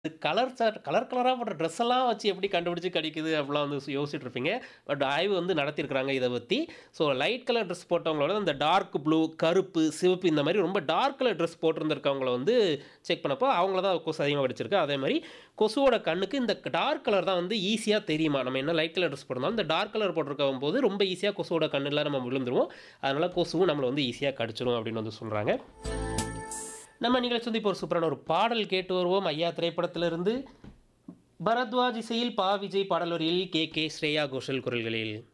colour sir colour கலரா போட்ட dress எல்லாம் வச்சு எப்படி கண்டுபிடிச்சு கடிக்குது அப்படிலாம் வந்து யோசிச்சுட்டு இருப்பீங்க பட் ஆய்வு வந்து நடத்தியிருக்கிறாங்க இதை பற்றி ஸோ லைட் கலர் ட்ரெஸ் போட்டவங்களோட இந்த டார்க் ப்ளூ கருப்பு சிவப்பு இந்த மாதிரி ரொம்ப டார்க் கலர் ட்ரெஸ் போட்டிருந்திருக்கவங்கள வந்து செக் பண்ணப்போ அவங்கள தான் கொசு அதிகமாக கடிச்சிருக்கு அதே மாதிரி கொசுவோட கண்ணுக்கு இந்த டார்க் கலர் தான் வந்து ஈஸியாக தெரியுமா நம்ம என்ன லைட் கலர் ட்ரெஸ் போட்டிருந்தாலும் இந்த டார்க் கலர் போட்டிருக்கும் போது ரொம்ப ஈஸியாக கொசுவோட கண்ணில் நம்ம விழுந்துருவோம் அதனால் கொசுவும் நம்மளை வந்து ஈஸியாக கடிச்சிடும் அப்படின்னு வந்து சொல்கிறாங்க நம்ம நிகழ்ச்சி வந்து இப்போ ஒரு சூப்பரான ஒரு பாடல் கேட்டு வருவோம் ஐயா திரைப்படத்திலிருந்து பரத்வாஜ் இசையில் பா விஜய் பாடல் வரியில் கே கே ஸ்ரேயா கோஷல் குரல்களில்